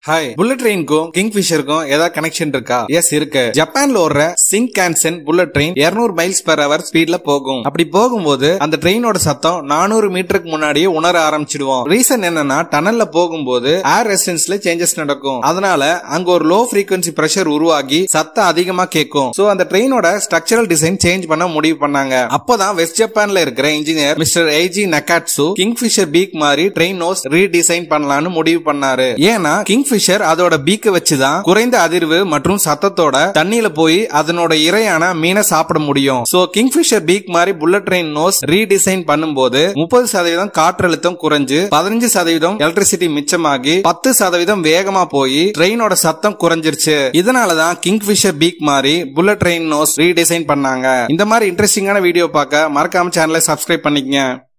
hi bullet ட்ரெயினுக்கும் கிங் ஃபிஷருக்கும் ஏதாவது கனெக்ஷன் இருக்கா எஸ் இருக்கு ஜப்பான்ல ஓடுற Shinkansen bullet train 200 miles per hour ஸ்பீட்ல போகும் அப்படி போகும்போது அந்த ட்ரெயினோட சத்தம் 400 மீட்டருக்கு முன்னாடியே உணர ஆரம்பிச்சிடுவோம் ரீசன் என்னன்னா டனல்ல போகும்போது ஏர் ரெசிஸ்டன்ஸ்ல சேஞ்சஸ் நடக்கும் அதனால அங்க ஒரு லோ frequency பிரஷர் உருவாகி சத்தம் அதிகமா கேட்கும் சோ அந்த ட்ரெயினோட ஸ்ட்ரக்சரல் டிசைன் சேஞ்ச் பண்ண முடிவு பண்ணாங்க அப்பதான் வெஸ்ட் ஜப்பான்ல இருக்கிற engineer mister Eiji Nakatsu Kingfisher beak மாதிரி ட்ரெயின் நோஸ் ரீடிசைன் பண்ணலாம்னு முடிவு பண்ணாரு ஏன்னா கிங்ஃபிஷர் அதோட பீக்க வச்சுதான் குறைந்த அதிர்வு மற்றும் சத்தத்தோட தண்ணியில போய் அதனோட இரையான மீனை சாப்பிட முடியும் சோ கிங்ஃபிஷர் பீக் மாதிரி புல்லட் ட்ரெயின் நோஸ் ரீடிசைன் பண்ணும்போது முப்பது சதவீதம் காற்றழுத்தம் குறைஞ்சு பதினஞ்சு சதவீதம் எலக்ட்ரிசிட்டி மிச்சமாகி பத்து சதவீதம் வேகமா போய் ட்ரெயினோட சத்தம் குறைஞ்சிருச்சு இதனாலதான் கிங்ஃபிஷர் பீக் மாதிரி புல்லட் ட்ரெயின் நோஸ் ரீடிசைன் பண்ணாங்க இந்த மாதிரி இன்ட்ரெஸ்டிங்கான வீடியோ பார்க்க மறக்காம சேனலை சப்ஸ்கிரைப் பண்ணிக்கங்க